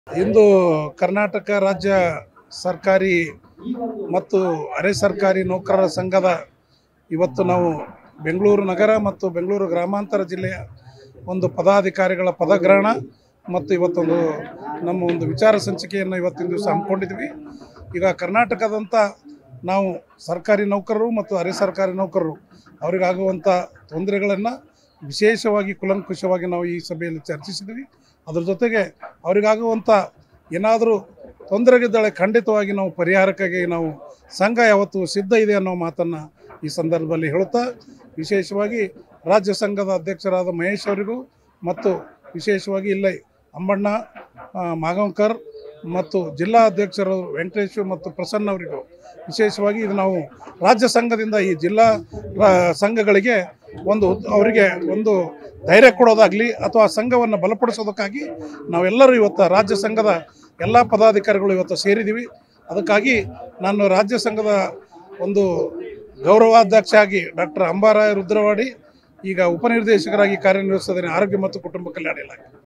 ಇಂದು ಕರ್ನಾಟಕ ರಾಜ್ಯ ಸರ್ಕಾರಿ ಮತ್ತು ಅರೆ ಸರ್ಕಾರಿ ನೌಕರರ ಸಂಘದ ಇವತ್ತು ನಾವು ಬೆಂಗಳೂರು ನಗರ ಮತ್ತು ಬೆಂಗಳೂರು ಗ್ರಾಮಾಂತರ ಜಿಲ್ಲೆಯ ಒಂದು ಪದಾಧಿಕಾರಿಗಳ ಪದಗ್ರಹಣ ಮತ್ತು ಇವತ್ತೊಂದು ನಮ್ಮ ಒಂದು ವಿಚಾರ ಸಂಚಿಕೆಯನ್ನು ಇವತ್ತಿನ ದಿವಸ ಹಮ್ಮಿಕೊಂಡಿದ್ವಿ ಈಗ ಕರ್ನಾಟಕದಂಥ ನಾವು ಸರ್ಕಾರಿ ನೌಕರರು ಮತ್ತು ಅರೆ ಸರ್ಕಾರಿ ನೌಕರರು ಅವರಿಗಾಗುವಂಥ ತೊಂದರೆಗಳನ್ನು ವಿಶೇಷವಾಗಿ ಕುಲಂಕುಷವಾಗಿ ನಾವು ಈ ಸಭೆಯಲ್ಲಿ ಚರ್ಚಿಸಿದ್ವಿ ಅದ್ರ ಜೊತೆಗೆ ಅವರಿಗಾಗುವಂಥ ಏನಾದರೂ ತೊಂದರೆಗಿದ್ದಾಳೆ ಖಂಡಿತವಾಗಿ ನಾವು ಪರಿಹಾರಕ್ಕಾಗಿ ನಾವು ಸಂಘ ಯಾವತ್ತೂ ಸಿದ್ಧ ಇದೆ ಅನ್ನೋ ಮಾತನ್ನು ಈ ಸಂದರ್ಭದಲ್ಲಿ ಹೇಳುತ್ತಾ ವಿಶೇಷವಾಗಿ ರಾಜ್ಯ ಸಂಘದ ಅಧ್ಯಕ್ಷರಾದ ಮಹೇಶ್ ಅವರಿಗೂ ಮತ್ತು ವಿಶೇಷವಾಗಿ ಇಲ್ಲೇ ಅಂಬಣ್ಣ ಆ, ಮಾಗಂಕರ್ ಮತ್ತು ಜಿಲ್ಲಾ ಅಧ್ಯಕ್ಷರು ವೆಂಕಟೇಶ್ ಮತ್ತು ಪ್ರಸನ್ನ ಅವರಿಗೂ ವಿಶೇಷವಾಗಿ ಇದು ನಾವು ರಾಜ್ಯ ಸಂಘದಿಂದ ಈ ಜಿಲ್ಲಾ ರಾ- ಸಂಘಗಳಿಗೆ ಒಂದು ಉತ್- ಅವರಿಗೆ ಒಂದು ಧೈರ್ಯ ಕೊಡೋದಾಗಲಿ ಅಥವಾ ಸಂಘವನ್ನು ಬಲಪಡಿಸೋದಕ್ಕಾಗಿ ನಾವೆಲ್ಲರೂ ಇವತ್ತು ರಾಜ್ಯ ಸಂಘದ ಎಲ್ಲ ಪದಾಧಿಕಾರಿಗಳು ಇವತ್ತು ಸೇರಿದ್ದೀವಿ ಅದಕ್ಕಾಗಿ ನಾನು ರಾಜ್ಯ ಸಂಘದ ಒಂದು ಗೌರವಾಧ್ಯಕ್ಷ ಆಗಿ ಡಾಕ್ಟರ್ ಅಂಬಾರಾಯ ರುದ್ರವಾಡಿ ಈಗ ಉಪನಿರ್ದೇಶಕರಾಗಿ ಕಾರ್ಯನಿರ್ವಹಿಸಿದ್ದೇನೆ ಆರೋಗ್ಯ ಮತ್ತು ಕುಟುಂಬ ಕಲ್ಯಾಣ ಇಲಾಖೆ